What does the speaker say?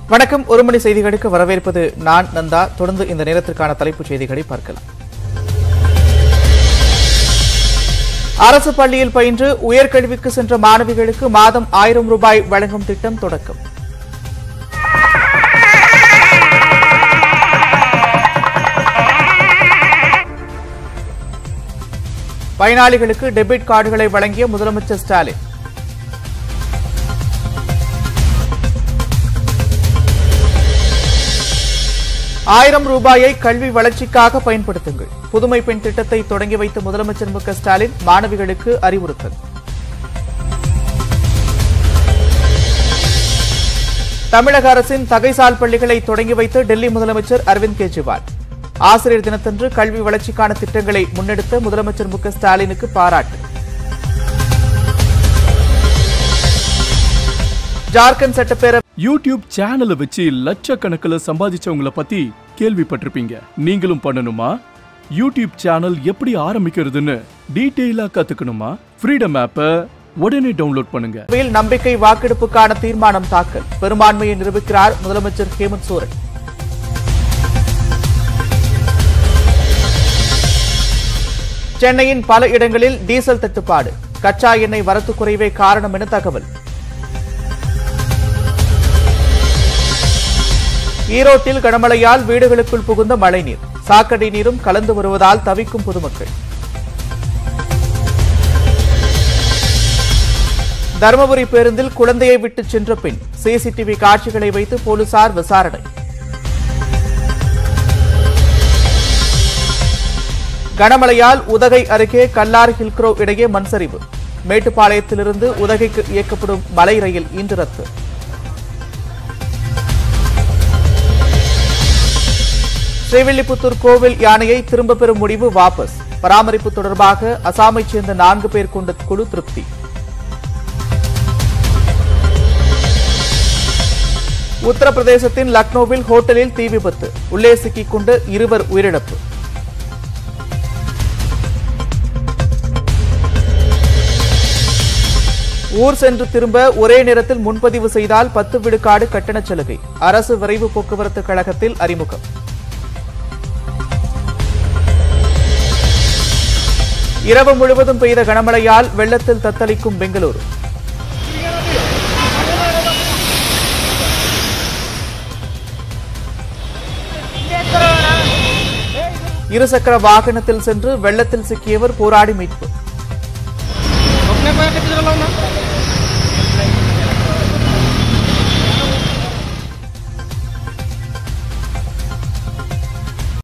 வணக்கம் ஒரு மணி செய்திகளுக்கு வரவேற்பது நான் நந்தா தொடர்ந்து இந்த நேரத்திற்கான தலைப்புச் செய்திகளை பார்க்கலாம் அரசு பள்ளியில் பயின்று உயர்கல்விக்கு சென்ற மாணவிகளுக்கு மாதம் ஆயிரம் ரூபாய் வழங்கும் திட்டம் தொடக்கம் பயனாளிகளுக்கு டெபிட் கார்டுகளை வழங்கிய முதலமைச்சர் ஸ்டாலின் ஆயிரம் ரூபாயை கல்வி வளர்ச்சிக்காக பயன்படுத்துங்கள் புதுமை பெண் திட்டத்தை தொடங்கி வைத்த முதலமைச்சர் மு க ஸ்டாலின் மாணவிகளுக்கு அறிவுறுத்தல் தமிழக அரசின் தகைசால் பள்ளிகளை தொடங்கி வைத்த டெல்லி முதலமைச்சர் அரவிந்த் கெஜ்ரிவால் ஆசிரியர் தினத்தன்று கல்வி வளர்ச்சிக்கான திட்டங்களை முன்னெடுத்த முதலமைச்சர் மு க ஸ்டாலினுக்கு பாராட்டு ஜார்க்கண்ட் சட்டப்பேரவை யூடியூப் சேனலை வச்சு லட்சக்கணக்கில் சம்பாதிச்சவங்கள பத்தி கேள்விப்பட்டிருப்பீங்க நீங்களும் பண்ணணுமா யூடியூப் சேனல் எப்படி ஆரம்பிக்கிறதுன்னு டீட்டெயிலா கத்துக்கணுமா ஃப்ரீடம் ஆப்பை உடனே டவுன்லோட் பண்ணுங்க சபையில் நம்பிக்கை வாக்கெடுப்புக்கான தீர்மானம் தாக்கல் பெரும்பான்மையை நிரூபிக்கிறார் முதலமைச்சர் ஹேமந்த் சோரன் சென்னையின் பல இடங்களில் டீசல் தட்டுப்பாடு கச்சா எண்ணெய் வரத்து குறைவே காரணம் என தகவல் ஈரோட்டில் கனமழையால் வீடுகளுக்குள் புகுந்த மழைநீர் சாக்கடை நீரும் கலந்து வருவதால் தவிக்கும் பொதுமக்கள் தருமபுரி பேருந்தில் குழந்தையை விட்டு சென்ற பின் சிசிடிவி காட்சிகளை வைத்து போலீசார் விசாரணை கனமழையால் உதகை அருகே கல்லார் ஹில்க்ரோ இடையே மண்சரிவு மேட்டுப்பாளையத்திலிருந்து உதகைக்கு இயக்கப்படும் மலை ரயில் இன்று ரத்து ஸ்ரீவில்லிபுத்தூர் கோவில் யானையை திரும்ப பெறும் முடிவு வாபஸ் பராமரிப்பு தொடர்பாக அசாமைச் சேர்ந்த நான்கு பேர் கொண்ட குழு திருப்தி உத்தரப்பிரதேசத்தின் லக்னோவில் ஹோட்டலில் தீ விபத்து உள்ளே சிக்கிக் கொண்டு இருவர் உயிரிழப்பு ஊர் சென்று திரும்ப ஒரே நேரத்தில் முன்பதிவு செய்தால் பத்து விழுக்காடு கட்டணச் சலுகை அரசு விரைவு போக்குவரத்து கழகத்தில் அறிமுகம் இரவு முழுவதும் பெய்த கனமழையால் வெள்ளத்தில் தத்தளிக்கும் பெங்களூரு இருசக்கர வாகனத்தில் சென்று வெள்ளத்தில் சிக்கியவர் போராடி மீட்பு अपने को कितने चलाऊं ना